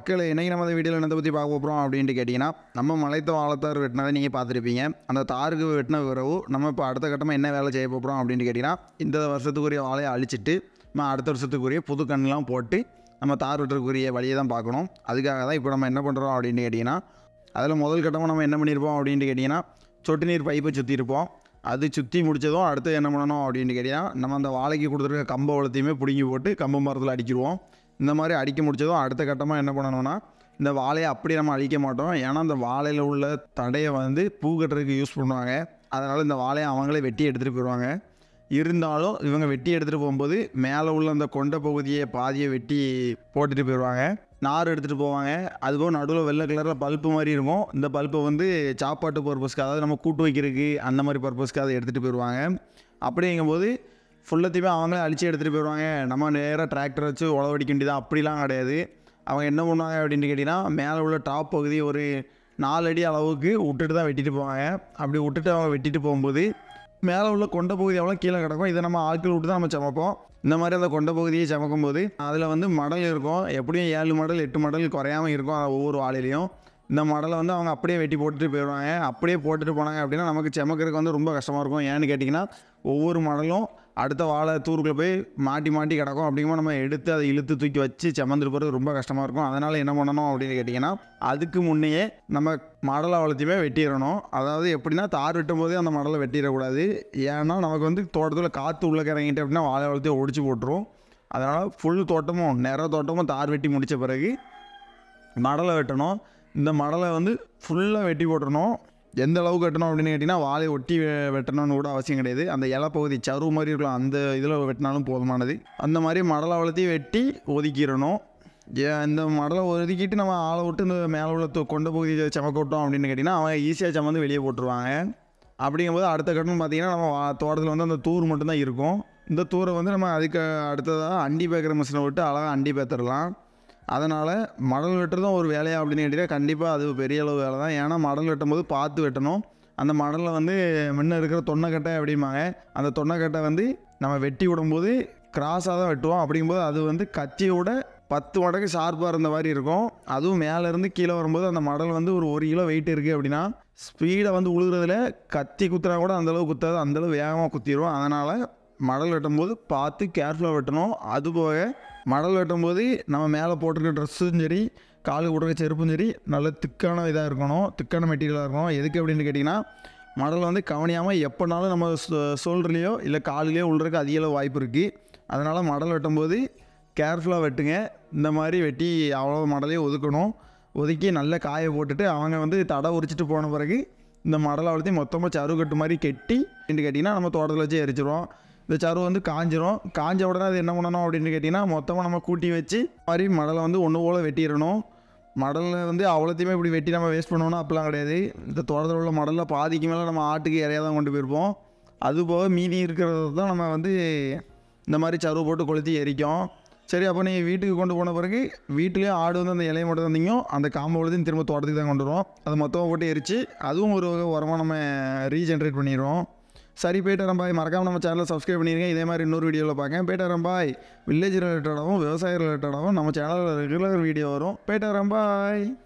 மக்கள் இன்றைக்கி நம்ம இந்த வீடியோவில் என்னத்தை பற்றி பார்க்க போகிறோம் அப்படின்ட்டு கேட்டிங்கன்னா நம்ம மலைத்த வாழைத்தார் வெட்டினதை நீங்கள் பார்த்துருப்பீங்க அந்த தாருக்கு வெட்டின பிறகு நம்ம இப்போ அடுத்த கட்டமாக என்ன வேலை செய்ய போகிறோம் அப்படின்ட்டு கேட்டிங்கன்னா இந்த வருஷத்துக்குரிய வாழையை அழிச்சிட்டு நம்ம அடுத்த வருஷத்துக்குரிய புது கண்ணெலாம் போட்டு நம்ம தார் வெட்டுறதுக்குரிய வழியை தான் பார்க்கணும் அதுக்காக தான் இப்போ நம்ம என்ன பண்ணுறோம் அப்படின்ட்டு கேட்டிங்கன்னா அதில் முதல் கட்டமாக நம்ம என்ன பண்ணியிருப்போம் அப்படின்ட்டு கேட்டிங்கன்னா சொட்டு நீர் பைப்பை சுற்றிருப்போம் அது சுற்றி முடிச்சதும் அடுத்து என்ன பண்ணணும் அப்படின்ட்டு கேட்டிங்கன்னா நம்ம அந்த வாழைக்கு கொடுத்துருக்க கம்பை வளத்தையுமே பிடுங்கி போட்டு கம்பு மரத்தில் அடிக்கிடுவோம் இந்த மாதிரி அடிக்க முடிச்சதும் அடுத்த கட்டமாக என்ன பண்ணணும்னா இந்த வாழையை அப்படி நம்ம அழிக்க மாட்டோம் ஏன்னா இந்த வாழையில் உள்ள தடையை வந்து பூ கட்டுறதுக்கு யூஸ் பண்ணுவாங்க அதனால் இந்த வாழையை அவங்களே வெட்டி எடுத்துகிட்டு போயிடுவாங்க இருந்தாலும் இவங்க வெட்டி எடுத்துகிட்டு போகும்போது மேலே உள்ள அந்த கொண்ட பகுதியை பாதியை வெட்டி போட்டுட்டு போயிடுவாங்க நார் எடுத்துகிட்டு போவாங்க அதுபோக நடுவில் வெள்ளை கலரில் பல்ப்பு மாதிரி இருக்கும் இந்த பல்ப்பை வந்து சாப்பாட்டு பர்பஸ்க்கு அதாவது நம்ம கூட்டு வைக்கிறதுக்கு அந்த மாதிரி பர்பஸ்க்கு அதை எடுத்துகிட்டு போயிடுவாங்க அப்படிங்கும்போது ஃபுல்லத்தையுமே அவங்களே அழிச்சு எடுத்துகிட்டு போயிடுவாங்க நம்ம நேராக டிராக்டர் வச்சு உழவடிக்க வேண்டியதான் அப்படிலாம் கிடையாது அவங்க என்ன பண்ணுவாங்க அப்படின்னு கேட்டிங்கன்னா மேலே உள்ள டாப் பகுதி ஒரு நாலு அடி அளவுக்கு விட்டுட்டு தான் வெட்டிட்டு போவாங்க அப்படி விட்டுட்டு அவங்க வெட்டிட்டு போகும்போது மேலே உள்ள கொண்ட பகுதி எவ்வளோ கீழே கிடக்கும் இதை நம்ம ஆட்கள் விட்டு தான் நம்ம சமைப்போம் இந்த மாதிரி அந்த கொண்ட பகுதியை சமைக்கும் போது அதில் வந்து மடல் இருக்கும் எப்படியும் ஏழு மடல் எட்டு மடல் குறையாமல் இருக்கும் அது ஒவ்வொரு வாழையிலையும் இந்த மடலை வந்து அவங்க அப்படியே வெட்டி போட்டுட்டு போயிடுவாங்க அப்படியே போட்டுட்டு போனாங்க அப்படின்னா நமக்கு செமக்கிறதுக்கு வந்து ரொம்ப கஷ்டமாக இருக்கும் ஏன்னு கேட்டிங்கன்னா ஒவ்வொரு மடலும் அடுத்த வாழை தூருக்குள்ளே போய் மாட்டி மாட்டி கிடக்கும் அப்படிங்கும்போது நம்ம எடுத்து அதை இழுத்து தூக்கி வச்சு செமந்துட்டு போகிறது ரொம்ப கஷ்டமாக இருக்கும் அதனால் என்ன பண்ணணும் அப்படின்னு கேட்டிங்கன்னா அதுக்கு முன்னையே நம்ம மடலை வளர்த்தியுமே வெட்டிடணும் அதாவது எப்படின்னா தார் வெட்டும் போதே அந்த மடலை வெட்டிடக்கூடாது ஏன்னா நமக்கு வந்து தோட்டத்தில் காற்று உள்ளே இறங்கிட்டு அப்படின்னா வாழை வளர்த்தி ஒடிச்சு போட்டுரும் அதனால் ஃபுல் தோட்டமும் நிற தோட்டமும் தார் வெட்டி முடித்த பிறகு மடலை வெட்டணும் இந்த மடலை வந்து ஃபுல்லாக வெட்டி போட்டுறணும் எந்த அளவுக்கு வெட்டணும் அப்படின்னு கேட்டிங்கன்னா வாழையை ஒட்டி வெ- வெட்டணும்னு கூட அவசியம் கிடையாது அந்த இலை பகுதி சருவு மாதிரி இருக்கலாம் அந்த இதில் வெட்டினாலும் போதுமானது அந்த மாதிரி மடலை வளர்த்தி வெட்டி ஒதுக்கிடணும் ஏன் இந்த மடலை ஒதுக்கிட்டு நம்ம ஆளை விட்டு இந்த மேலே உள்ள தொ- கொண்ட பகுதியை சமக்க விட்டோம் அப்படின்னு கேட்டிங்கன்னா அவன் ஈஸியாக சமந்து வெளியே போட்டுருவாங்க அப்படிங்கும்போது அடுத்த கட்டம் பார்த்தீங்கன்னா நம்ம வா- தோட்டத்தில் வந்து அந்த தூர் மட்டும்தான் இருக்கும் இந்த தூரை வந்து நம்ம அதுக்கு அடுத்ததாக அண்டி பேக்கிற மிஷினை விட்டு அழகாக அண்டி பேத்துடலாம் அதனால் மடல் வெட்டுறதும் ஒரு வேலையா அப்படின்னு கேட்டிங்கன்னா கண்டிப்பாக அது பெரிய அளவு வேலை தான் ஏன்னா மடல் வெட்டும் போது பார்த்து வெட்டணும் அந்த மடலில் வந்து முன்ன இருக்கிற தொன்னைக்கட்டை அப்படிம்பாங்க அந்த தொன்னைக்கட்டை வந்து நம்ம வெட்டி விடும்போது கிராஸாக தான் வெட்டுவோம் அப்படிங்கும்போது அது வந்து கத்தியோட பத்து மடங்கு ஷார்ப்பாக இருந்த மாதிரி இருக்கும் அதுவும் மேலேருந்து கீழே வரும்போது அந்த மடல் வந்து ஒரு ஒரு கிலோ வெயிட் இருக்குது அப்படின்னா ஸ்பீடை வந்து உழுகுறதுல கத்தி குத்துனா கூட அந்தளவு குத்தாது அந்தளவு வேகமாக குத்திடும் அதனால் மடல் வெட்டும்போது பார்த்து கேர்ஃபுல்லாக வெட்டணும் அதுபோக மடல் வெட்டும்போது நம்ம மேலே போட்டிருக்க ட்ரெஸ்ஸும் சரி காலுக்கு போட்டிருக்க செருப்பும் சரி நல்ல திக்கான இதாக இருக்கணும் திக்கான மெட்டீரியலாக இருக்கணும் எதுக்கு அப்படின்னு கேட்டிங்கன்னா மடல் வந்து கவனியாமல் எப்போனாலும் நம்ம சோல்டர்லேயோ இல்லை காலுலேயோ உள்றதுக்கு அதிக அளவு வாய்ப்பு இருக்குது அதனால் மடல் வெட்டும்போது கேர்ஃபுல்லாக வெட்டுங்க இந்த மாதிரி வெட்டி அவ்வளோ மடலையும் ஒதுக்கணும் ஒதுக்கி நல்லா காய போட்டுட்டு அவங்க வந்து தடை உரிச்சிட்டு போன பிறகு இந்த மடலை வளர்த்தி மொத்தமாக சருவு கட்டு மாதிரி கெட்டி அப்படின்னு கேட்டிங்கன்னா நம்ம தோட்டத்தில் வச்சு எரிச்சிருவோம் இந்த சருவு வந்து காஞ்சிரும் காஞ்ச உடனே அது என்ன பண்ணணும் அப்படின்னு கேட்டிங்கன்னா மொத்தமாக நம்ம கூட்டி வச்சு இந்த மாதிரி மடலை வந்து ஒன்று போல் வெட்டிடணும் மடலில் வந்து அவ்வளோத்தையுமே இப்படி வெட்டி நம்ம வேஸ்ட் பண்ணோம்னா அப்படிலாம் கிடையாது இந்த தோட்டத்தில் உள்ள மடலில் பாதிக்கு மேலே நம்ம ஆட்டுக்கு இறையாக தான் கொண்டு போயிருப்போம் அது போக மீதி இருக்கிறத தான் நம்ம வந்து இந்த மாதிரி சருவு போட்டு கொளுத்தி எரிக்கும் சரி அப்போ நீங்கள் வீட்டுக்கு கொண்டு போன பிறகு வீட்டிலேயே ஆடு வந்து அந்த இலையை மட்டும் தந்தீங்க அந்த காம்பை வளர்த்து திரும்ப தோட்டத்துக்கு தான் கொண்டு வருவோம் அதை மொத்தமாக போட்டு எரித்து அதுவும் ஒரு வகை உரமாக நம்ம ரீஜென்ரேட் பண்ணிடுவோம் சரி போயிட்டு பாய் மறக்காமல் நம்ம சேனலை சப்ஸ்கிரைப் பண்ணிடுங்க இதே மாதிரி இன்னொரு வீடியோவில் பார்க்கேன் போயிட்டு பாய் வில்லேஜ் ரிலேட்டடாகவும் விவசாய ரிலேட்டடாகவும் நம்ம சேனலில் ரெகுலர் வீடியோ வரும் போயிட்டு பாய்